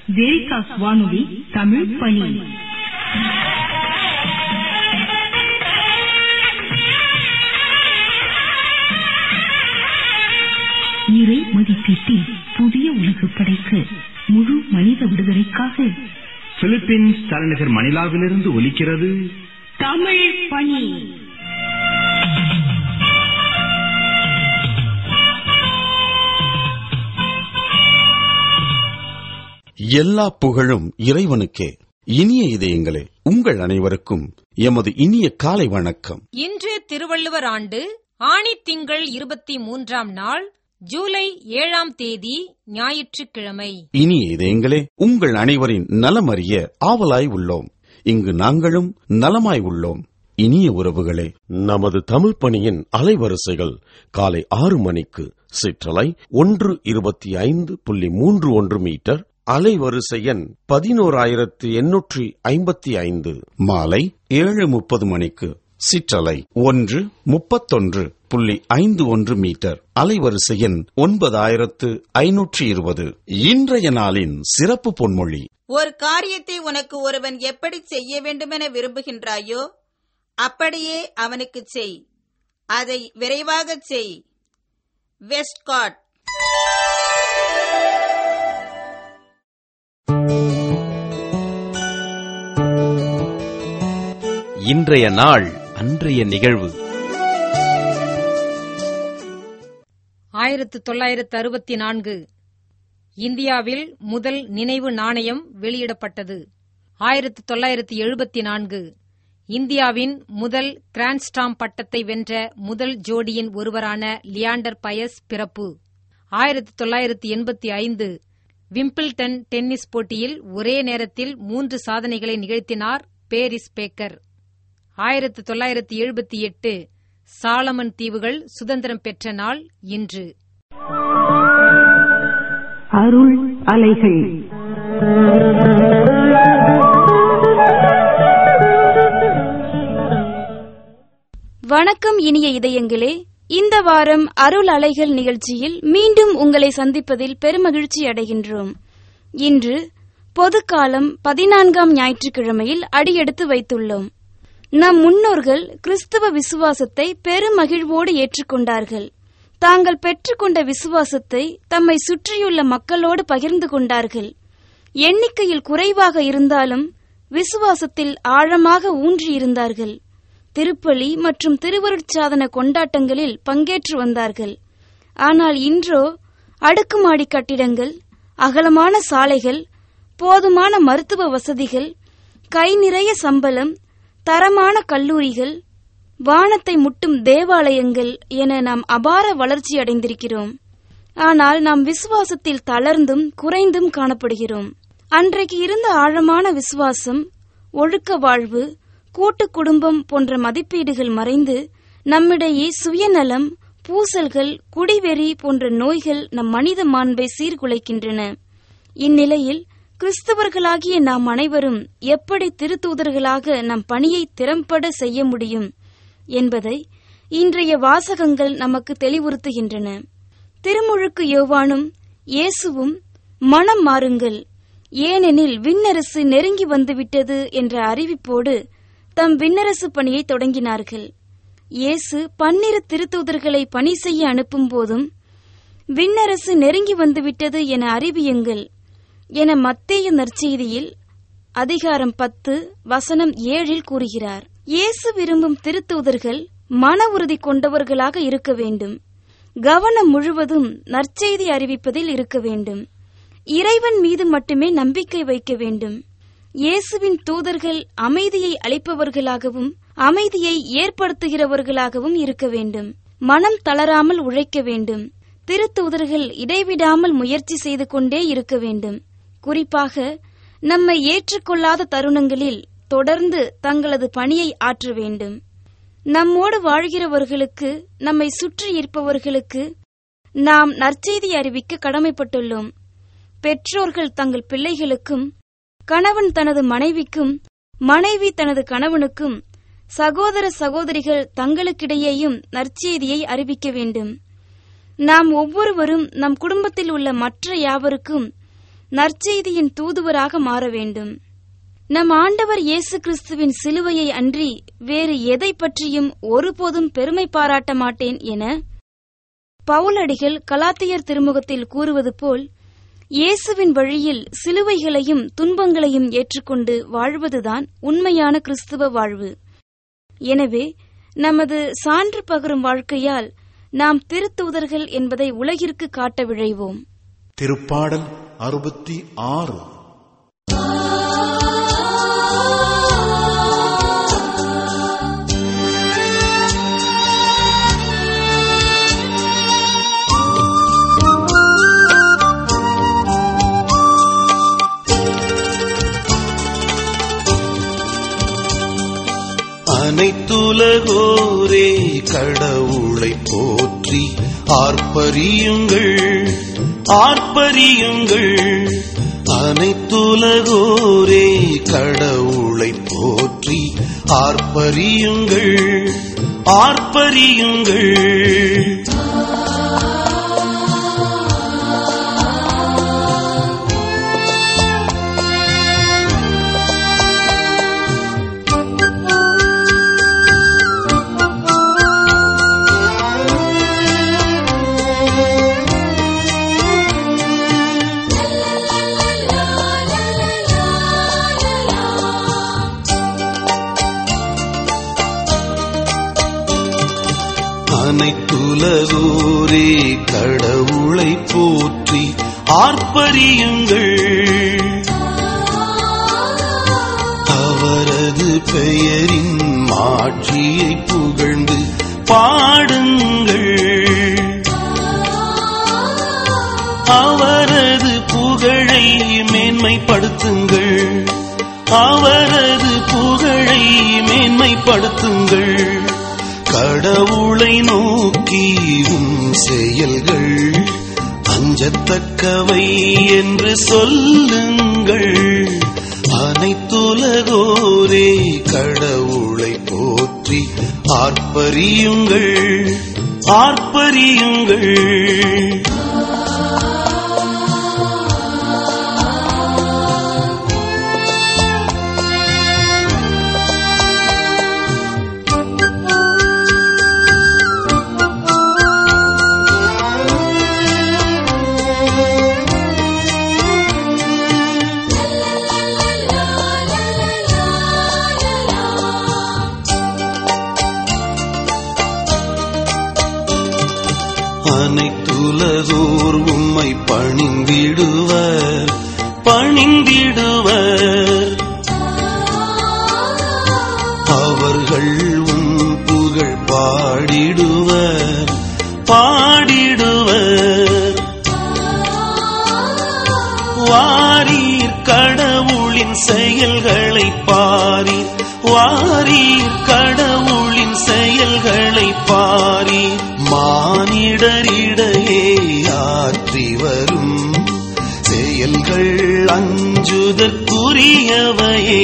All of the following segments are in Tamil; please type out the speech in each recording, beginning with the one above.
வெரிகாஸ் வானொலி தமிழ் பணி இறை மதிப்பீட்டில் புதிய உலகு படைக்க முழு மனித விடுதலைக்காக பிலிப்பீன்ஸ் தலைநகர் மணிலாவிலிருந்து ஒலிக்கிறது தமிழ் பணி எல்லா புகழும் இறைவனுக்கே இனிய இதயங்களே உங்கள் அனைவருக்கும் எமது இனிய காலை வணக்கம் இன்று திருவள்ளுவர் ஆண்டு ஆணி திங்கள் இருபத்தி மூன்றாம் நாள் ஜூலை ஏழாம் தேதி ஞாயிற்றுக்கிழமை இனிய இதயங்களே உங்கள் அனைவரின் நலமறிய ஆவலாய் உள்ளோம் இங்கு நாங்களும் நலமாய் உள்ளோம் இனிய உறவுகளே நமது தமிழ் பணியின் அலைவரிசைகள் காலை ஆறு மணிக்கு சிற்றலை ஒன்று இருபத்தி ஐந்து புள்ளி மூன்று ஒன்று மீட்டர் அலைவரிசை எண் பதினோராயிரத்து எண்ணூற்றி ஐம்பத்தி ஐந்து மாலை ஏழு முப்பது மணிக்கு சிற்றலை ஒன்று முப்பத்தொன்று புள்ளி ஐந்து ஒன்று மீட்டர் அலைவரிசை எண் ஒன்பதாயிரத்து ஐநூற்றி இருபது இன்றைய நாளின் சிறப்பு பொன்மொழி ஒரு காரியத்தை உனக்கு ஒருவன் எப்படி செய்ய வேண்டுமென விரும்புகின்றாயோ அப்படியே அவனுக்குச் செய் அதை விரைவாகச் செய் வெஸ்ட்காட் இன்றைய நாள் அன்றைய நிகழ்வு ஆயிரத்து தொள்ளாயிரத்து அறுபத்தி நான்கு இந்தியாவில் முதல் நினைவு நாணயம் வெளியிடப்பட்டது ஆயிரத்து தொள்ளாயிரத்து எழுபத்தி நான்கு இந்தியாவின் முதல் கிராண்ட் ஸ்டாம் பட்டத்தை வென்ற முதல் ஜோடியின் ஒருவரான லியாண்டர் பயஸ் பிறப்பு ஆயிரத்து தொள்ளாயிரத்து எண்பத்தி ஐந்து விம்பிள்டன் டென்னிஸ் போட்டியில் ஒரே நேரத்தில் மூன்று சாதனைகளை நிகழ்த்தினார் பேரிஸ் பேக்கர் ஆயிரத்து தொள்ளாயிரத்து எழுபத்தி எட்டு சாலமன் தீவுகள் சுதந்திரம் பெற்ற நாள் இன்று அருள் அலைகள் வணக்கம் இனிய இதயங்களே இந்த வாரம் அருள் அலைகள் நிகழ்ச்சியில் மீண்டும் உங்களை சந்திப்பதில் பெருமகிழ்ச்சி அடைகின்றோம் இன்று பொதுக்காலம் பதினான்காம் ஞாயிற்றுக்கிழமையில் அடியெடுத்து வைத்துள்ளோம் நம் முன்னோர்கள் கிறிஸ்தவ விசுவாசத்தை பெருமகிழ்வோடு ஏற்றுக்கொண்டார்கள் தாங்கள் பெற்றுக்கொண்ட விசுவாசத்தை தம்மை சுற்றியுள்ள மக்களோடு பகிர்ந்து கொண்டார்கள் எண்ணிக்கையில் குறைவாக இருந்தாலும் விசுவாசத்தில் ஆழமாக ஊன்றியிருந்தார்கள் திருப்பலி மற்றும் திருவருட்சாதன கொண்டாட்டங்களில் பங்கேற்று வந்தார்கள் ஆனால் இன்றோ அடுக்குமாடி கட்டிடங்கள் அகலமான சாலைகள் போதுமான மருத்துவ வசதிகள் கை நிறைய சம்பளம் தரமான கல்லூரிகள் வானத்தை முட்டும் தேவாலயங்கள் என நாம் அபார வளர்ச்சி அடைந்திருக்கிறோம் ஆனால் நாம் விசுவாசத்தில் தளர்ந்தும் குறைந்தும் காணப்படுகிறோம் அன்றைக்கு இருந்த ஆழமான விசுவாசம் ஒழுக்க வாழ்வு கூட்டு குடும்பம் போன்ற மதிப்பீடுகள் மறைந்து நம்மிடையே சுயநலம் பூசல்கள் குடிவெறி போன்ற நோய்கள் நம் மனித மாண்பை சீர்குலைக்கின்றன இந்நிலையில் கிறிஸ்தவர்களாகிய நாம் அனைவரும் எப்படி திருத்தூதர்களாக நம் பணியை திறம்பட செய்ய முடியும் என்பதை இன்றைய வாசகங்கள் நமக்கு தெளிவுறுத்துகின்றன திருமுழுக்கு யோவானும் இயேசுவும் மனம் மாறுங்கள் ஏனெனில் விண்ணரசு நெருங்கி வந்துவிட்டது என்ற அறிவிப்போடு தம் விண்ணரசு பணியை தொடங்கினார்கள் இயேசு பன்னிரு திருத்தூதர்களை பணி செய்ய அனுப்பும் போதும் விண்ணரசு நெருங்கி வந்துவிட்டது என அறிவியுங்கள் என மத்தேய நற்செய்தியில் அதிகாரம் பத்து வசனம் ஏழில் கூறுகிறார் இயேசு விரும்பும் திருத்தூதர்கள் மன உறுதி கொண்டவர்களாக இருக்க வேண்டும் கவனம் முழுவதும் நற்செய்தி அறிவிப்பதில் இருக்க வேண்டும் இறைவன் மீது மட்டுமே நம்பிக்கை வைக்க வேண்டும் இயேசுவின் தூதர்கள் அமைதியை அளிப்பவர்களாகவும் அமைதியை ஏற்படுத்துகிறவர்களாகவும் இருக்க வேண்டும் மனம் தளராமல் உழைக்க வேண்டும் திருத்தூதர்கள் இடைவிடாமல் முயற்சி செய்து கொண்டே இருக்க வேண்டும் குறிப்பாக நம்மை ஏற்றுக்கொள்ளாத தருணங்களில் தொடர்ந்து தங்களது பணியை ஆற்ற வேண்டும் நம்மோடு வாழ்கிறவர்களுக்கு நம்மை சுற்றி இருப்பவர்களுக்கு நாம் நற்செய்தி அறிவிக்க கடமைப்பட்டுள்ளோம் பெற்றோர்கள் தங்கள் பிள்ளைகளுக்கும் கணவன் தனது மனைவிக்கும் மனைவி தனது கணவனுக்கும் சகோதர சகோதரிகள் தங்களுக்கிடையேயும் நற்செய்தியை அறிவிக்க வேண்டும் நாம் ஒவ்வொருவரும் நம் குடும்பத்தில் உள்ள மற்ற யாவருக்கும் நற்செய்தியின் தூதுவராக மாற வேண்டும் நம் ஆண்டவர் இயேசு கிறிஸ்துவின் சிலுவையை அன்றி வேறு எதை பற்றியும் ஒருபோதும் பெருமை பாராட்ட மாட்டேன் என பவுலடிகள் கலாத்தியர் திருமுகத்தில் கூறுவது போல் இயேசுவின் வழியில் சிலுவைகளையும் துன்பங்களையும் ஏற்றுக்கொண்டு வாழ்வதுதான் உண்மையான கிறிஸ்துவ வாழ்வு எனவே நமது சான்று பகரும் வாழ்க்கையால் நாம் திருத்தூதர்கள் என்பதை உலகிற்கு காட்ட விழைவோம் திருப்பாடல் அறுபத்தி ஆறு அனைத்துலகோரே கடவுளை போற்றி ஆர்ப்பரியுங்கள் ஆர்ப்பரியுங்கள் அனைத்துலகோரே கடவுளை போற்றி ஆர்ப்பரியுங்கள் ஆர்ப்பரியுங்கள் அனைத்துலகோரே கடவுளை போற்றி ஆர்ப்பரியுங்கள் அவரது பெயரின் மாட்சியை புகழ்ந்து பாடுங்கள் அவரது புகழை மேன்மைப்படுத்துங்கள் அவரது புகழை மேன்மைப்படுத்துங்கள் கடவுளை நோக்கியும் செயல்கள் அஞ்சத்தக்கவை என்று சொல்லுங்கள் அனைத்துலகோரே கடவுளை போற்றி ஆர்ப்பரியுங்கள் ஆர்ப்பரியுங்கள் அனைத்துலகோர் உம்மை பணிந்திடுவர் பணிந்திடுவர் அவர்கள் உம் புகழ் பாடிடுவர் பாடிடுவர் வாரீர் கடவுளின் செயல்களை பாரீர் வாரீர் கடவுளின் செயல்களை பாரீர் மானிடரிடையே ஆற்றி வரும் செயல்கள் அஞ்சுதற்குரியவையே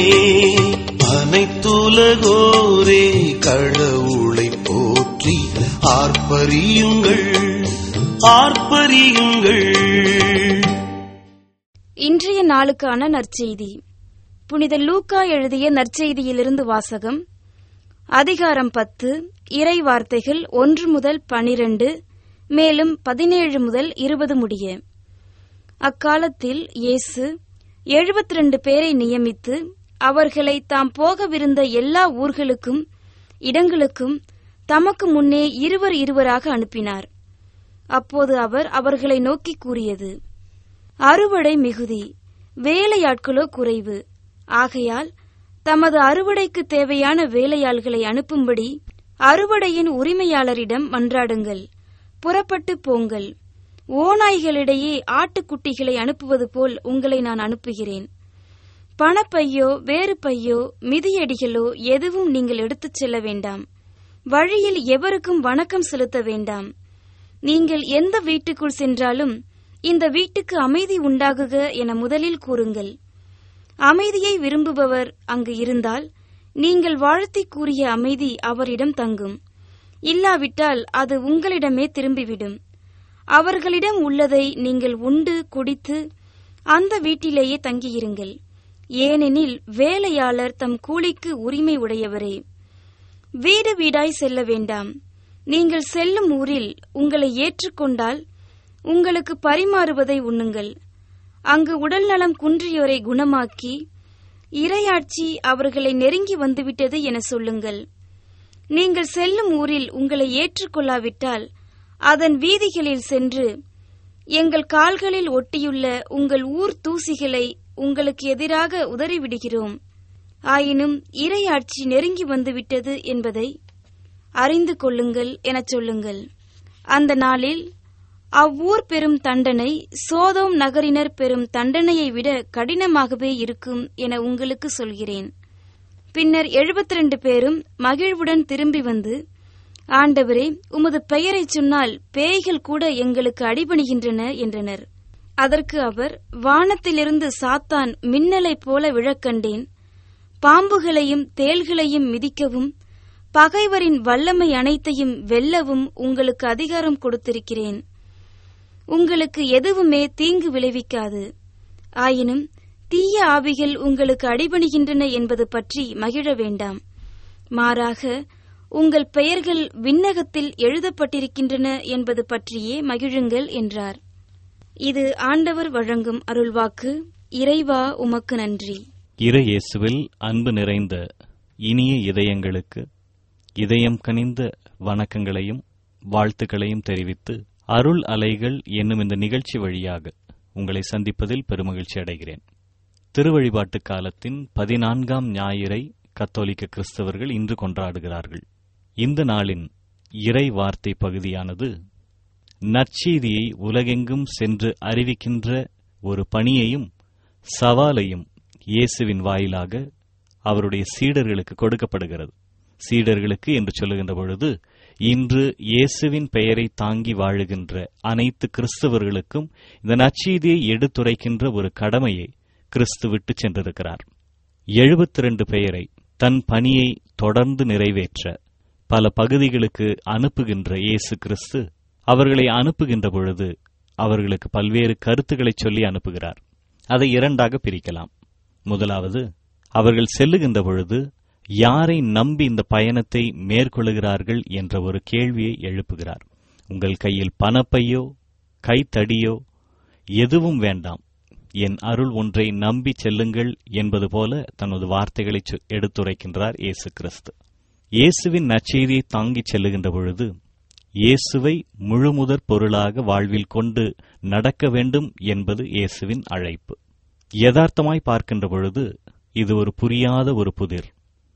அனைத்துலகோரே கடவுளை போற்றி ஆர்ப்பரியுங்கள் ஆர்ப்பரியுங்கள் இன்றைய நாளுக்கான நற்செய்தி புனித லூக்கா எழுதிய நற்செய்தியிலிருந்து வாசகம் அதிகாரம் பத்து இறை வார்த்தைகள் ஒன்று முதல் பனிரண்டு மேலும் பதினேழு முதல் இருபது முடிய அக்காலத்தில் இயேசு எழுபத்தி ரெண்டு பேரை நியமித்து அவர்களை தாம் போகவிருந்த எல்லா ஊர்களுக்கும் இடங்களுக்கும் தமக்கு முன்னே இருவர் இருவராக அனுப்பினார் அப்போது அவர் அவர்களை நோக்கி கூறியது அறுவடை மிகுதி வேலையாட்களோ குறைவு ஆகையால் தமது அறுவடைக்கு தேவையான வேலையாள்களை அனுப்பும்படி அறுவடையின் உரிமையாளரிடம் மன்றாடுங்கள் புறப்பட்டு போங்கள் ஓநாய்களிடையே ஆட்டுக்குட்டிகளை அனுப்புவது போல் உங்களை நான் அனுப்புகிறேன் பணப்பையோ வேறு பையோ மிதியடிகளோ எதுவும் நீங்கள் எடுத்துச் செல்ல வேண்டாம் வழியில் எவருக்கும் வணக்கம் செலுத்த வேண்டாம் நீங்கள் எந்த வீட்டுக்குள் சென்றாலும் இந்த வீட்டுக்கு அமைதி உண்டாகுக என முதலில் கூறுங்கள் அமைதியை விரும்புபவர் அங்கு இருந்தால் நீங்கள் வாழ்த்தி கூறிய அமைதி அவரிடம் தங்கும் இல்லாவிட்டால் அது உங்களிடமே திரும்பிவிடும் அவர்களிடம் உள்ளதை நீங்கள் உண்டு குடித்து அந்த வீட்டிலேயே தங்கியிருங்கள் ஏனெனில் வேலையாளர் தம் கூலிக்கு உரிமை உடையவரே வீடு வீடாய் செல்ல வேண்டாம் நீங்கள் செல்லும் ஊரில் உங்களை ஏற்றுக்கொண்டால் உங்களுக்கு பரிமாறுவதை உண்ணுங்கள் அங்கு உடல்நலம் குன்றியோரை குணமாக்கி இரையாட்சி அவர்களை நெருங்கி வந்துவிட்டது என சொல்லுங்கள் நீங்கள் செல்லும் ஊரில் உங்களை ஏற்றுக்கொள்ளாவிட்டால் அதன் வீதிகளில் சென்று எங்கள் கால்களில் ஒட்டியுள்ள உங்கள் ஊர் தூசிகளை உங்களுக்கு எதிராக உதறிவிடுகிறோம் ஆயினும் இரையாட்சி நெருங்கி வந்துவிட்டது என்பதை அறிந்து கொள்ளுங்கள் எனச் சொல்லுங்கள் அந்த நாளில் அவ்வூர் பெறும் தண்டனை சோதோம் நகரினர் பெறும் தண்டனையை விட கடினமாகவே இருக்கும் என உங்களுக்கு சொல்கிறேன் பின்னர் எழுபத்தி ரெண்டு பேரும் மகிழ்வுடன் திரும்பி வந்து ஆண்டவரே உமது பெயரைச் சொன்னால் பேய்கள் கூட எங்களுக்கு அடிபணிகின்றன என்றனர் அதற்கு அவர் வானத்திலிருந்து சாத்தான் மின்னலைப் போல விழக்கண்டேன் பாம்புகளையும் தேள்களையும் மிதிக்கவும் பகைவரின் வல்லமை அனைத்தையும் வெல்லவும் உங்களுக்கு அதிகாரம் கொடுத்திருக்கிறேன் உங்களுக்கு எதுவுமே தீங்கு விளைவிக்காது ஆயினும் தீய ஆவிகள் உங்களுக்கு அடிபணிகின்றன என்பது பற்றி மகிழ வேண்டாம் மாறாக உங்கள் பெயர்கள் விண்ணகத்தில் எழுதப்பட்டிருக்கின்றன என்பது பற்றியே மகிழுங்கள் என்றார் இது ஆண்டவர் வழங்கும் அருள்வாக்கு இறைவா உமக்கு நன்றி இறை இயேசுவில் அன்பு நிறைந்த இனிய இதயங்களுக்கு இதயம் கனிந்த வணக்கங்களையும் வாழ்த்துக்களையும் தெரிவித்து அருள் அலைகள் என்னும் இந்த நிகழ்ச்சி வழியாக உங்களை சந்திப்பதில் பெருமகிழ்ச்சி அடைகிறேன் திருவழிபாட்டு காலத்தின் பதினான்காம் ஞாயிறை கத்தோலிக்க கிறிஸ்தவர்கள் இன்று கொண்டாடுகிறார்கள் இந்த நாளின் இறை வார்த்தை பகுதியானது நற்செய்தியை உலகெங்கும் சென்று அறிவிக்கின்ற ஒரு பணியையும் சவாலையும் இயேசுவின் வாயிலாக அவருடைய சீடர்களுக்கு கொடுக்கப்படுகிறது சீடர்களுக்கு என்று சொல்லுகின்ற பொழுது இன்று இயேசுவின் பெயரை தாங்கி வாழுகின்ற அனைத்து கிறிஸ்தவர்களுக்கும் இந்த நற்செய்தியை எடுத்துரைக்கின்ற ஒரு கடமையை கிறிஸ்து விட்டு சென்றிருக்கிறார் எழுபத்தி ரெண்டு பெயரை தன் பணியை தொடர்ந்து நிறைவேற்ற பல பகுதிகளுக்கு அனுப்புகின்ற இயேசு கிறிஸ்து அவர்களை அனுப்புகின்ற பொழுது அவர்களுக்கு பல்வேறு கருத்துக்களை சொல்லி அனுப்புகிறார் அதை இரண்டாக பிரிக்கலாம் முதலாவது அவர்கள் செல்லுகின்ற பொழுது யாரை நம்பி இந்த பயணத்தை மேற்கொள்ளுகிறார்கள் என்ற ஒரு கேள்வியை எழுப்புகிறார் உங்கள் கையில் பணப்பையோ கைத்தடியோ எதுவும் வேண்டாம் என் அருள் ஒன்றை நம்பி செல்லுங்கள் என்பது போல தனது வார்த்தைகளை எடுத்துரைக்கின்றார் இயேசு கிறிஸ்து இயேசுவின் நற்செய்தியை தாங்கிச் செல்லுகின்ற பொழுது இயேசுவை முழுமுதற் பொருளாக வாழ்வில் கொண்டு நடக்க வேண்டும் என்பது இயேசுவின் அழைப்பு யதார்த்தமாய் பார்க்கின்ற பொழுது இது ஒரு புரியாத ஒரு புதிர்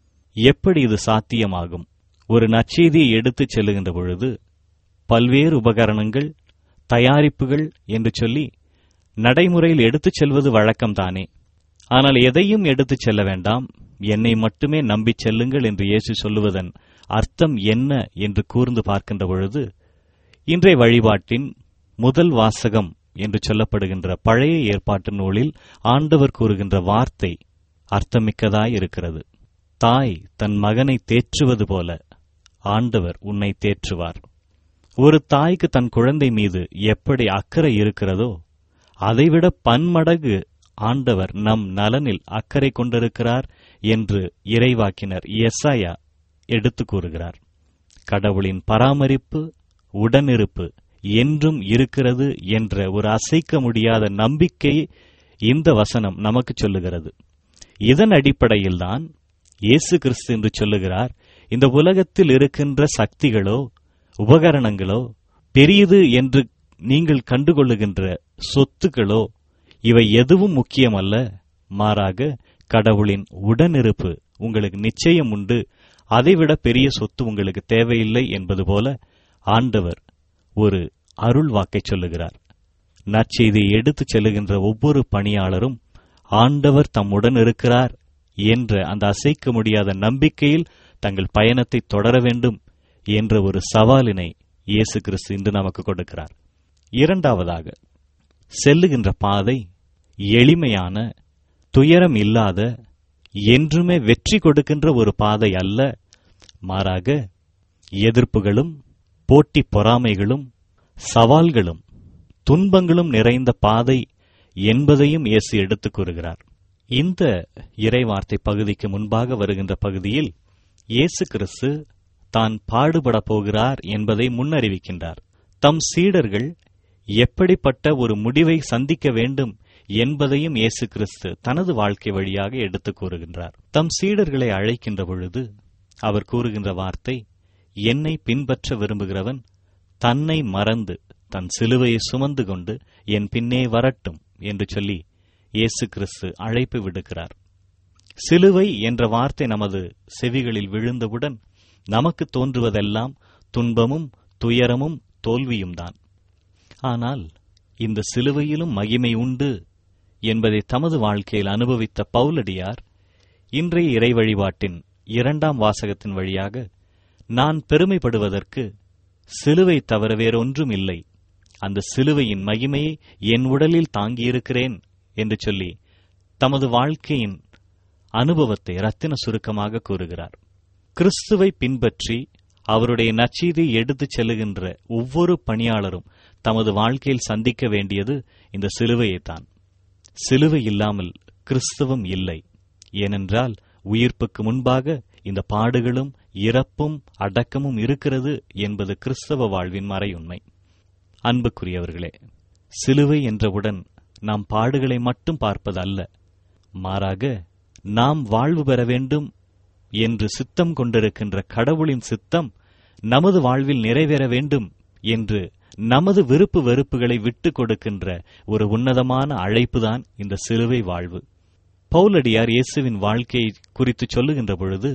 எப்படி இது சாத்தியமாகும் ஒரு நற்செய்தியை எடுத்துச் செல்லுகின்ற பொழுது பல்வேறு உபகரணங்கள் தயாரிப்புகள் என்று சொல்லி நடைமுறையில் எடுத்துச் செல்வது வழக்கம்தானே ஆனால் எதையும் எடுத்துச் செல்ல வேண்டாம் என்னை மட்டுமே நம்பிச் செல்லுங்கள் என்று இயேசு சொல்லுவதன் அர்த்தம் என்ன என்று கூர்ந்து பார்க்கின்ற பொழுது இன்றைய வழிபாட்டின் முதல் வாசகம் என்று சொல்லப்படுகின்ற பழைய ஏற்பாட்டு நூலில் ஆண்டவர் கூறுகின்ற வார்த்தை அர்த்தமிக்கதாய் இருக்கிறது தாய் தன் மகனை தேற்றுவது போல ஆண்டவர் உன்னை தேற்றுவார் ஒரு தாய்க்கு தன் குழந்தை மீது எப்படி அக்கறை இருக்கிறதோ அதைவிட பன்மடங்கு ஆண்டவர் நம் நலனில் அக்கறை கொண்டிருக்கிறார் என்று இறைவாக்கினர் எஸ்ஐயா எடுத்து கூறுகிறார் கடவுளின் பராமரிப்பு உடனிருப்பு என்றும் இருக்கிறது என்ற ஒரு அசைக்க முடியாத நம்பிக்கை இந்த வசனம் நமக்கு சொல்லுகிறது இதன் அடிப்படையில்தான் இயேசு கிறிஸ்து என்று சொல்லுகிறார் இந்த உலகத்தில் இருக்கின்ற சக்திகளோ உபகரணங்களோ பெரியது என்று நீங்கள் கண்டுகொள்ளுகின்ற சொத்துக்களோ இவை எதுவும் முக்கியமல்ல மாறாக கடவுளின் உடனிருப்பு உங்களுக்கு நிச்சயம் உண்டு அதைவிட பெரிய சொத்து உங்களுக்கு தேவையில்லை என்பது போல ஆண்டவர் ஒரு அருள் வாக்கை சொல்லுகிறார் நற்செய்தியை எடுத்துச் செல்லுகின்ற ஒவ்வொரு பணியாளரும் ஆண்டவர் தம்முடன் இருக்கிறார் என்ற அந்த அசைக்க முடியாத நம்பிக்கையில் தங்கள் பயணத்தை தொடர வேண்டும் என்ற ஒரு சவாலினை இயேசு கிறிஸ்து இன்று நமக்கு கொடுக்கிறார் இரண்டாவதாக செல்லுகின்ற பாதை எளிமையான துயரம் இல்லாத என்றுமே வெற்றி கொடுக்கின்ற ஒரு பாதை அல்ல மாறாக எதிர்ப்புகளும் போட்டி பொறாமைகளும் சவால்களும் துன்பங்களும் நிறைந்த பாதை என்பதையும் இயேசு எடுத்துக் கூறுகிறார் இந்த இறைவார்த்தை பகுதிக்கு முன்பாக வருகின்ற பகுதியில் இயேசு கிறிஸ்து தான் பாடுபடப் போகிறார் என்பதை முன்னறிவிக்கின்றார் தம் சீடர்கள் எப்படிப்பட்ட ஒரு முடிவை சந்திக்க வேண்டும் என்பதையும் இயேசு கிறிஸ்து தனது வாழ்க்கை வழியாக எடுத்துக் கூறுகின்றார் தம் சீடர்களை அழைக்கின்ற பொழுது அவர் கூறுகின்ற வார்த்தை என்னை பின்பற்ற விரும்புகிறவன் தன்னை மறந்து தன் சிலுவையை சுமந்து கொண்டு என் பின்னே வரட்டும் என்று சொல்லி இயேசு கிறிஸ்து அழைப்பு விடுக்கிறார் சிலுவை என்ற வார்த்தை நமது செவிகளில் விழுந்தவுடன் நமக்கு தோன்றுவதெல்லாம் துன்பமும் துயரமும் தோல்வியும்தான் ஆனால் இந்த சிலுவையிலும் மகிமை உண்டு என்பதை தமது வாழ்க்கையில் அனுபவித்த பவுலடியார் இன்றைய இறை வழிபாட்டின் இரண்டாம் வாசகத்தின் வழியாக நான் பெருமைப்படுவதற்கு சிலுவை தவிர வேறொன்றும் இல்லை அந்த சிலுவையின் மகிமையை என் உடலில் தாங்கியிருக்கிறேன் என்று சொல்லி தமது வாழ்க்கையின் அனுபவத்தை ரத்தின சுருக்கமாக கூறுகிறார் கிறிஸ்துவை பின்பற்றி அவருடைய நச்சீதை எடுத்துச் செல்லுகின்ற ஒவ்வொரு பணியாளரும் தமது வாழ்க்கையில் சந்திக்க வேண்டியது இந்த சிலுவையைத்தான் சிலுவை இல்லாமல் கிறிஸ்துவம் இல்லை ஏனென்றால் உயிர்ப்புக்கு முன்பாக இந்த பாடுகளும் இறப்பும் அடக்கமும் இருக்கிறது என்பது கிறிஸ்தவ வாழ்வின் மறையுண்மை அன்புக்குரியவர்களே சிலுவை என்றவுடன் நாம் பாடுகளை மட்டும் பார்ப்பது அல்ல மாறாக நாம் வாழ்வு பெற வேண்டும் என்று சித்தம் கொண்டிருக்கின்ற கடவுளின் சித்தம் நமது வாழ்வில் நிறைவேற வேண்டும் என்று நமது விருப்பு வெறுப்புகளை விட்டுக் கொடுக்கின்ற ஒரு உன்னதமான அழைப்புதான் இந்த சிலுவை வாழ்வு பவுலடியார் இயேசுவின் வாழ்க்கையை குறித்து சொல்லுகின்ற பொழுது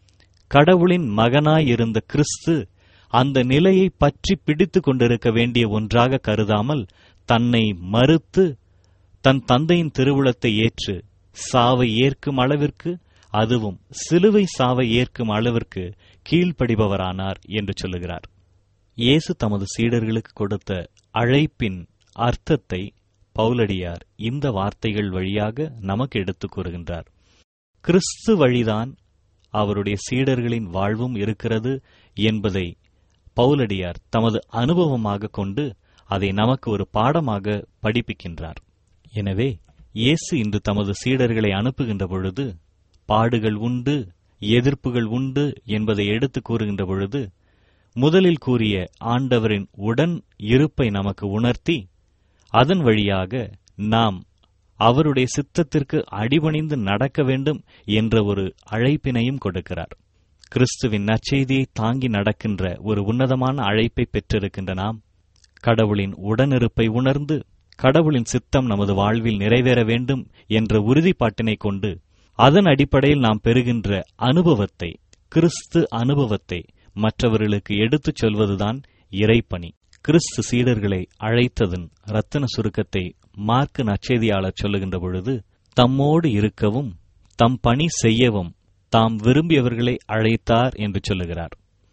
கடவுளின் மகனாயிருந்த கிறிஸ்து அந்த நிலையை பற்றி பிடித்துக் கொண்டிருக்க வேண்டிய ஒன்றாக கருதாமல் தன்னை மறுத்து தன் தந்தையின் திருவுளத்தை ஏற்று சாவை ஏற்கும் அளவிற்கு அதுவும் சிலுவை சாவை ஏற்கும் அளவிற்கு கீழ்ப்படிபவரானார் என்று சொல்லுகிறார் இயேசு தமது சீடர்களுக்கு கொடுத்த அழைப்பின் அர்த்தத்தை பவுலடியார் இந்த வார்த்தைகள் வழியாக நமக்கு எடுத்துக் கூறுகின்றார் கிறிஸ்து வழிதான் அவருடைய சீடர்களின் வாழ்வும் இருக்கிறது என்பதை பவுலடியார் தமது அனுபவமாக கொண்டு அதை நமக்கு ஒரு பாடமாக படிப்பிக்கின்றார் எனவே இயேசு இன்று தமது சீடர்களை அனுப்புகின்ற பொழுது பாடுகள் உண்டு எதிர்ப்புகள் உண்டு என்பதை எடுத்து கூறுகின்ற பொழுது முதலில் கூறிய ஆண்டவரின் உடன் இருப்பை நமக்கு உணர்த்தி அதன் வழியாக நாம் அவருடைய சித்தத்திற்கு அடிபணிந்து நடக்க வேண்டும் என்ற ஒரு அழைப்பினையும் கொடுக்கிறார் கிறிஸ்துவின் நற்செய்தியை தாங்கி நடக்கின்ற ஒரு உன்னதமான அழைப்பை பெற்றிருக்கின்ற நாம் கடவுளின் உடனிருப்பை உணர்ந்து கடவுளின் சித்தம் நமது வாழ்வில் நிறைவேற வேண்டும் என்ற உறுதிப்பாட்டினை கொண்டு அதன் அடிப்படையில் நாம் பெறுகின்ற அனுபவத்தை கிறிஸ்து அனுபவத்தை மற்றவர்களுக்கு எடுத்துச் சொல்வதுதான் இறைப்பணி கிறிஸ்து சீடர்களை அழைத்ததன் ரத்தின சுருக்கத்தை மார்க்கு நற்செய்தியாளர் சொல்லுகின்ற பொழுது தம்மோடு இருக்கவும் தம் பணி செய்யவும் தாம் விரும்பியவர்களை அழைத்தார் என்று சொல்லுகிறார்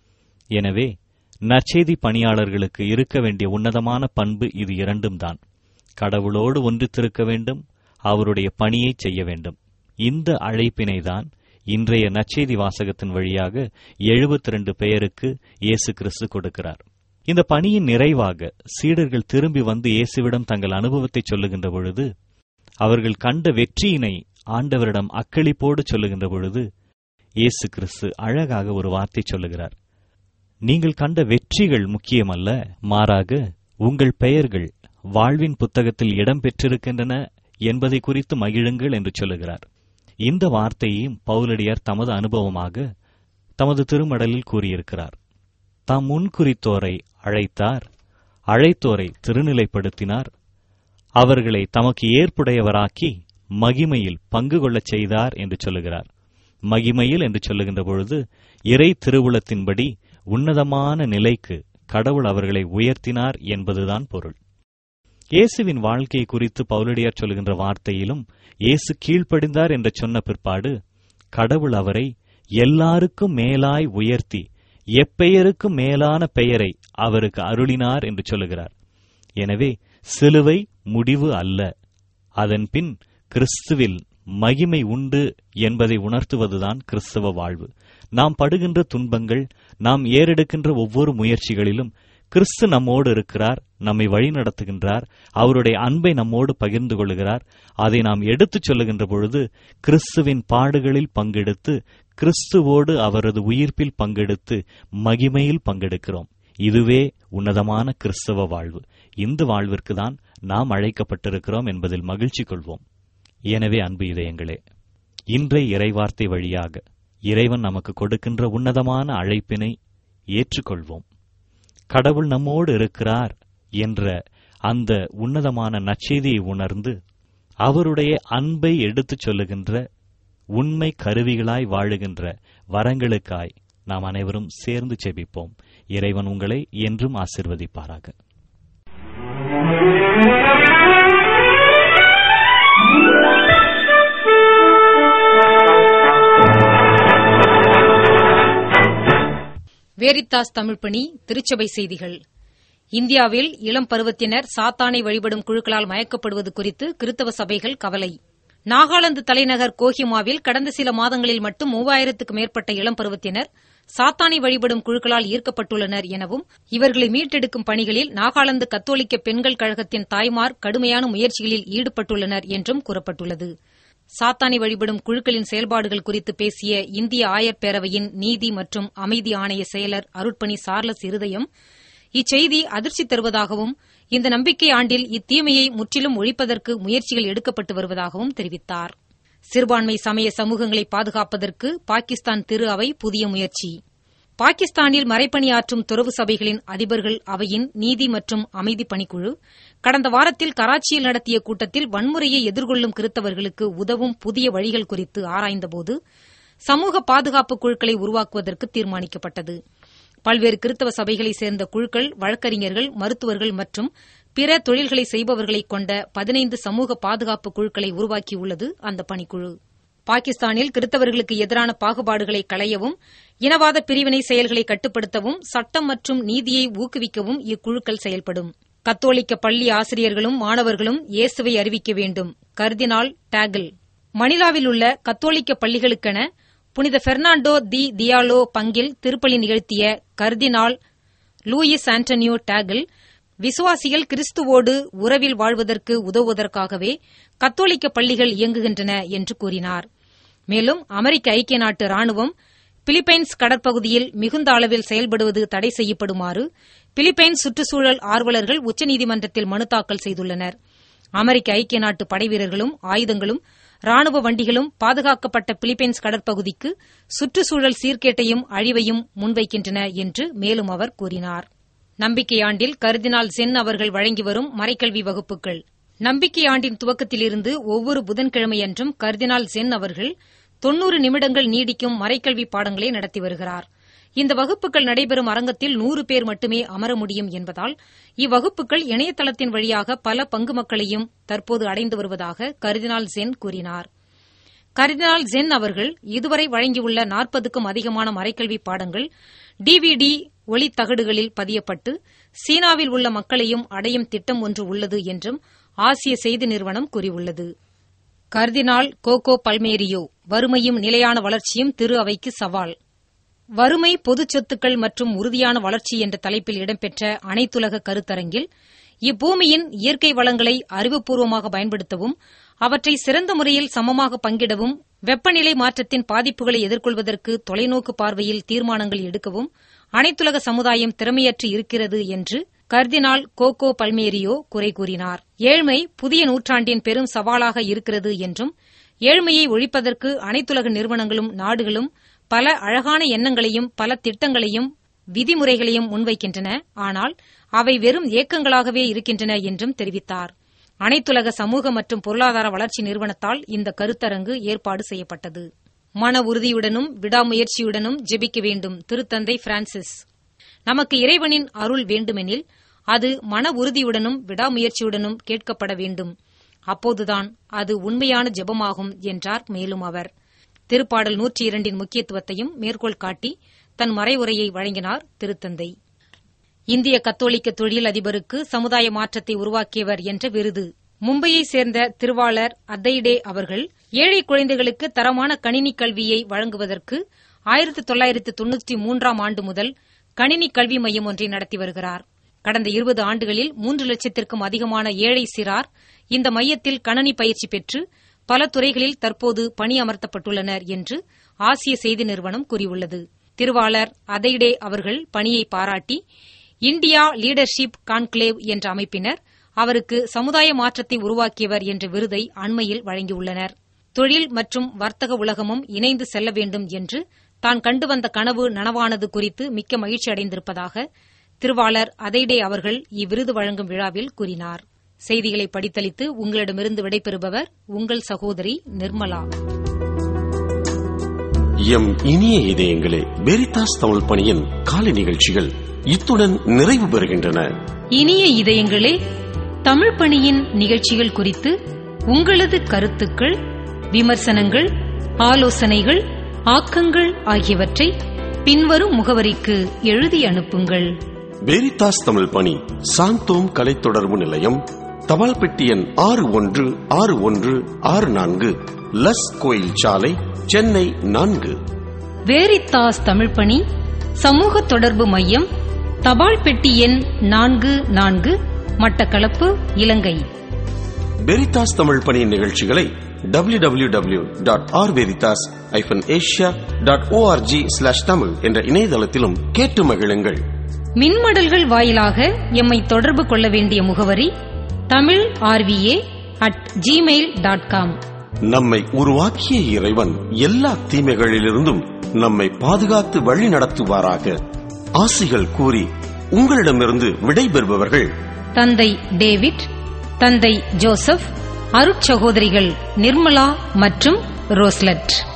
எனவே நற்செய்தி பணியாளர்களுக்கு இருக்க வேண்டிய உன்னதமான பண்பு இது இரண்டும் தான் கடவுளோடு ஒன்றித்திருக்க வேண்டும் அவருடைய பணியை செய்ய வேண்டும் இந்த அழைப்பினை தான் இன்றைய நற்செய்தி வாசகத்தின் வழியாக எழுபத்தி ரெண்டு பெயருக்கு இயேசு கிறிஸ்து கொடுக்கிறார் இந்த பணியின் நிறைவாக சீடர்கள் திரும்பி வந்து இயேசுவிடம் தங்கள் அனுபவத்தை சொல்லுகின்ற பொழுது அவர்கள் கண்ட வெற்றியினை ஆண்டவரிடம் அக்களிப்போடு சொல்லுகின்ற பொழுது இயேசு கிறிஸ்து அழகாக ஒரு வார்த்தை சொல்லுகிறார் நீங்கள் கண்ட வெற்றிகள் முக்கியமல்ல மாறாக உங்கள் பெயர்கள் வாழ்வின் புத்தகத்தில் இடம் பெற்றிருக்கின்றன என்பதை குறித்து மகிழுங்கள் என்று சொல்லுகிறார் இந்த வார்த்தையையும் பவுலடியார் தமது அனுபவமாக தமது திருமடலில் கூறியிருக்கிறார் தாம் முன்குறித்தோரை அழைத்தார் அழைத்தோரை திருநிலைப்படுத்தினார் அவர்களை தமக்கு ஏற்புடையவராக்கி மகிமையில் பங்கு கொள்ளச் செய்தார் என்று சொல்லுகிறார் மகிமையில் என்று சொல்லுகின்ற பொழுது இறை திருவுளத்தின்படி உன்னதமான நிலைக்கு கடவுள் அவர்களை உயர்த்தினார் என்பதுதான் பொருள் இயேசுவின் வாழ்க்கை குறித்து பவுலடியார் சொல்கின்ற வார்த்தையிலும் இயேசு கீழ்ப்படிந்தார் என்று சொன்ன பிற்பாடு கடவுள் அவரை எல்லாருக்கும் மேலாய் உயர்த்தி எப்பெயருக்கும் மேலான பெயரை அவருக்கு அருளினார் என்று சொல்லுகிறார் எனவே சிலுவை முடிவு அல்ல அதன் பின் கிறிஸ்துவில் மகிமை உண்டு என்பதை உணர்த்துவதுதான் கிறிஸ்தவ வாழ்வு நாம் படுகின்ற துன்பங்கள் நாம் ஏறெடுக்கின்ற ஒவ்வொரு முயற்சிகளிலும் கிறிஸ்து நம்மோடு இருக்கிறார் நம்மை வழி நடத்துகின்றார் அவருடைய அன்பை நம்மோடு பகிர்ந்து கொள்கிறார் அதை நாம் எடுத்துச் சொல்லுகின்ற பொழுது கிறிஸ்துவின் பாடுகளில் பங்கெடுத்து கிறிஸ்துவோடு அவரது உயிர்ப்பில் பங்கெடுத்து மகிமையில் பங்கெடுக்கிறோம் இதுவே உன்னதமான கிறிஸ்தவ வாழ்வு இந்த வாழ்விற்கு தான் நாம் அழைக்கப்பட்டிருக்கிறோம் என்பதில் மகிழ்ச்சி கொள்வோம் எனவே அன்பு இதயங்களே இன்றைய இறைவார்த்தை வழியாக இறைவன் நமக்கு கொடுக்கின்ற உன்னதமான அழைப்பினை ஏற்றுக்கொள்வோம் கடவுள் நம்மோடு இருக்கிறார் என்ற அந்த உன்னதமான நற்செய்தியை உணர்ந்து அவருடைய அன்பை எடுத்துச் சொல்லுகின்ற உண்மை கருவிகளாய் வாழுகின்ற வரங்களுக்காய் நாம் அனைவரும் சேர்ந்து செபிப்போம் இறைவன் உங்களை என்றும் ஆசிர்வதிப்பாராக வேரித்தாஸ் தமிழ்ப்பணி திருச்சபை செய்திகள் இந்தியாவில் இளம் பருவத்தினர் சாத்தானை வழிபடும் குழுக்களால் மயக்கப்படுவது குறித்து கிறித்தவ சபைகள் கவலை நாகாலாந்து தலைநகர் கோஹிமாவில் கடந்த சில மாதங்களில் மட்டும் மூவாயிரத்துக்கு மேற்பட்ட இளம் பருவத்தினர் சாத்தானை வழிபடும் குழுக்களால் ஈர்க்கப்பட்டுள்ளனர் எனவும் இவர்களை மீட்டெடுக்கும் பணிகளில் நாகாலாந்து கத்தோலிக்க பெண்கள் கழகத்தின் தாய்மார் கடுமையான முயற்சிகளில் ஈடுபட்டுள்ளனர் என்றும் கூறப்பட்டுள்ளது சாத்தானை வழிபடும் குழுக்களின் செயல்பாடுகள் குறித்து பேசிய இந்திய ஆயர் பேரவையின் நீதி மற்றும் அமைதி ஆணைய செயலர் அருட்பணி சார்லஸ் இருதயம் இச்செய்தி அதிர்ச்சி தருவதாகவும் இந்த நம்பிக்கை ஆண்டில் இத்தீமையை முற்றிலும் ஒழிப்பதற்கு முயற்சிகள் எடுக்கப்பட்டு வருவதாகவும் தெரிவித்தார் சிறுபான்மை சமய சமூகங்களை பாதுகாப்பதற்கு பாகிஸ்தான் திரு அவை புதிய முயற்சி பாகிஸ்தானில் மறைப்பணியாற்றும் துறவு சபைகளின் அதிபர்கள் அவையின் நீதி மற்றும் அமைதி பணிக்குழு கடந்த வாரத்தில் கராச்சியில் நடத்திய கூட்டத்தில் வன்முறையை எதிர்கொள்ளும் கிறித்தவர்களுக்கு உதவும் புதிய வழிகள் குறித்து ஆராய்ந்தபோது சமூக பாதுகாப்பு குழுக்களை உருவாக்குவதற்கு தீர்மானிக்கப்பட்டது பல்வேறு கிறித்தவ சபைகளைச் சேர்ந்த குழுக்கள் வழக்கறிஞர்கள் மருத்துவர்கள் மற்றும் பிற தொழில்களை செய்பவர்களைக் கொண்ட பதினைந்து சமூக பாதுகாப்பு குழுக்களை உருவாக்கியுள்ளது அந்த பணிக்குழு பாகிஸ்தானில் கிறித்தவர்களுக்கு எதிரான பாகுபாடுகளை களையவும் இனவாத பிரிவினை செயல்களை கட்டுப்படுத்தவும் சட்டம் மற்றும் நீதியை ஊக்குவிக்கவும் இக்குழுக்கள் செயல்படும் கத்தோலிக்க பள்ளி ஆசிரியர்களும் மாணவர்களும் இயேசுவை அறிவிக்க வேண்டும் கர்தினால் டேகிள் மணிலாவில் உள்ள கத்தோலிக்க பள்ளிகளுக்கென புனித பெர்னாண்டோ தி தியாலோ பங்கில் திருப்பலி நிகழ்த்திய கர்தினால் லூயிஸ் ஆண்டனியோ டேகிள் விசுவாசிகள் கிறிஸ்துவோடு உறவில் வாழ்வதற்கு உதவுவதற்காகவே கத்தோலிக்க பள்ளிகள் இயங்குகின்றன என்று கூறினார் மேலும் அமெரிக்க ஐக்கிய நாட்டு ராணுவம் பிலிப்பைன்ஸ் கடற்பகுதியில் மிகுந்த அளவில் செயல்படுவது தடை செய்யப்படுமாறு பிலிப்பைன்ஸ் சுற்றுச்சூழல் ஆர்வலர்கள் உச்சநீதிமன்றத்தில் மனு தாக்கல் செய்துள்ளனர் அமெரிக்க ஐக்கிய நாட்டு படைவீரர்களும் ஆயுதங்களும் ராணுவ வண்டிகளும் பாதுகாக்கப்பட்ட பிலிப்பைன்ஸ் கடற்பகுதிக்கு சுற்றுச்சூழல் சீர்கேட்டையும் அழிவையும் முன்வைக்கின்றன என்று மேலும் அவர் கூறினார் நம்பிக்கையாண்டில் கருதினால் சென் அவர்கள் வழங்கி வரும் மறைக்கல்வி வகுப்புகள் நம்பிக்கையாண்டின் துவக்கத்திலிருந்து ஒவ்வொரு புதன்கிழமையன்றும் கர்தினால் சென் அவர்கள் தொன்னூறு நிமிடங்கள் நீடிக்கும் மறைக்கல்வி பாடங்களை நடத்தி வருகிறார் இந்த வகுப்புகள் நடைபெறும் அரங்கத்தில் நூறு பேர் மட்டுமே அமர முடியும் என்பதால் இவ்வகுப்புகள் இணையதளத்தின் வழியாக பல பங்கு மக்களையும் தற்போது அடைந்து வருவதாக கர்தினால் ஜென் கூறினார் கர்தினால் ஜென் அவர்கள் இதுவரை வழங்கியுள்ள நாற்பதுக்கும் அதிகமான மறைக்கல்வி பாடங்கள் டிவிடி ஒளித்தகடுகளில் பதியப்பட்டு சீனாவில் உள்ள மக்களையும் அடையும் திட்டம் ஒன்று உள்ளது என்றும் ஆசிய செய்தி நிறுவனம் கூறியுள்ளது கர்தினால் கோகோ பல்மேரியோ வறுமையும் நிலையான வளர்ச்சியும் திரு அவைக்கு சவால் வறுமை பொதுச் சொத்துக்கள் மற்றும் உறுதியான வளர்ச்சி என்ற தலைப்பில் இடம்பெற்ற அனைத்துலக கருத்தரங்கில் இப்பூமியின் இயற்கை வளங்களை அறிவுபூர்வமாக பயன்படுத்தவும் அவற்றை சிறந்த முறையில் சமமாக பங்கிடவும் வெப்பநிலை மாற்றத்தின் பாதிப்புகளை எதிர்கொள்வதற்கு தொலைநோக்கு பார்வையில் தீர்மானங்கள் எடுக்கவும் அனைத்துலக சமுதாயம் திறமையற்று இருக்கிறது என்று கர்தினால் கோகோ பல்மேரியோ குறை கூறினார் ஏழ்மை புதிய நூற்றாண்டின் பெரும் சவாலாக இருக்கிறது என்றும் ஏழ்மையை ஒழிப்பதற்கு அனைத்துலக நிறுவனங்களும் நாடுகளும் பல அழகான எண்ணங்களையும் பல திட்டங்களையும் விதிமுறைகளையும் முன்வைக்கின்றன ஆனால் அவை வெறும் ஏக்கங்களாகவே இருக்கின்றன என்றும் தெரிவித்தார் அனைத்துலக சமூக மற்றும் பொருளாதார வளர்ச்சி நிறுவனத்தால் இந்த கருத்தரங்கு ஏற்பாடு செய்யப்பட்டது மன உறுதியுடனும் விடாமுயற்சியுடனும் ஜெபிக்க வேண்டும் திருத்தந்தை பிரான்சிஸ் நமக்கு இறைவனின் அருள் வேண்டுமெனில் அது மன உறுதியுடனும் விடாமுயற்சியுடனும் கேட்கப்பட வேண்டும் அப்போதுதான் அது உண்மையான ஜெபமாகும் என்றார் மேலும் அவர் திருப்பாடல் நூற்றி இரண்டின் முக்கியத்துவத்தையும் மேற்கோள் காட்டி தன் மறைவுரையை வழங்கினார் திருத்தந்தை இந்திய கத்தோலிக்க தொழில் அதிபருக்கு சமுதாய மாற்றத்தை உருவாக்கியவர் என்ற விருது மும்பையைச் சேர்ந்த திருவாளர் அத்தைடே அவர்கள் ஏழை குழந்தைகளுக்கு தரமான கணினி கல்வியை வழங்குவதற்கு ஆயிரத்து தொள்ளாயிரத்து தொன்னூற்றி மூன்றாம் ஆண்டு முதல் கணினி கல்வி மையம் ஒன்றை நடத்தி வருகிறார் கடந்த இருபது ஆண்டுகளில் மூன்று லட்சத்திற்கும் அதிகமான ஏழை சிறார் இந்த மையத்தில் கணனி பயிற்சி பெற்று பல துறைகளில் தற்போது பணியமர்த்தப்பட்டுள்ளனர் என்று ஆசிய செய்தி நிறுவனம் கூறியுள்ளது திருவாளர் அதைடே அவர்கள் பணியை பாராட்டி இந்தியா லீடர்ஷிப் கான்க்ளேவ் என்ற அமைப்பினர் அவருக்கு சமுதாய மாற்றத்தை உருவாக்கியவர் என்ற விருதை அண்மையில் வழங்கியுள்ளனர் தொழில் மற்றும் வர்த்தக உலகமும் இணைந்து செல்ல வேண்டும் என்று தான் கண்டு வந்த கனவு நனவானது குறித்து மிக்க மகிழ்ச்சி அடைந்திருப்பதாக திருவாளர் அதைடே அவர்கள் இவ்விருது வழங்கும் விழாவில் கூறினார் செய்திகளை படித்தளித்து உங்களிடமிருந்து விடைபெறுபவர் உங்கள் சகோதரி நிர்மலா எம் இனிய இதயங்களே வெரிதாஸ் தமிழ் பணியின் காலை நிகழ்ச்சிகள் இத்துடன் நிறைவு பெறுகின்றன இனிய இதயங்களே தமிழ் பணியின் நிகழ்ச்சிகள் குறித்து உங்களது கருத்துக்கள் விமர்சனங்கள் ஆலோசனைகள் ஆக்கங்கள் ஆகியவற்றை பின்வரும் முகவரிக்கு எழுதி அனுப்புங்கள் வெரிதாஸ் தமிழ் பணி சாந்தோம் கலை தொடர்பு நிலையம் தபால் பெட்டி எண் ஆறு ஒன்று ஆறு ஒன்று ஆறு நான்கு லஸ் கோயில் சாலை சென்னை நான்கு வேரித்தாஸ் தமிழ் பணி சமூக தொடர்பு மையம் தபால் பெட்டி எண் நான்கு நான்கு மட்டக்களப்பு இலங்கை வெரிதாஸ் தமிழ் பணியின் நிகழ்ச்சிகளை W W W dot R Veritas hyphen Asia dot ORG slash Tamil என்ற இணையதளத்திலும் கேட்டு மகிழுங்கள் மின்மடல்கள் வாயிலாக எம்மை தொடர்பு கொள்ள வேண்டிய முகவரி Tamil RVA at Gmail dot com நம்மை உருவாக்கிய இறைவன் எல்லா தீமைகளிலிருந்தும் நம்மை பாதுகாத்து வழி நடத்துவாராக ஆசிகள் கூறி உங்களிடமிருந்து விடைபெறுபவர்கள் தந்தை டேவிட் தந்தை ஜோசப் அருட்சகோதரிகள் நிர்மலா மற்றும் ரோஸ்லட்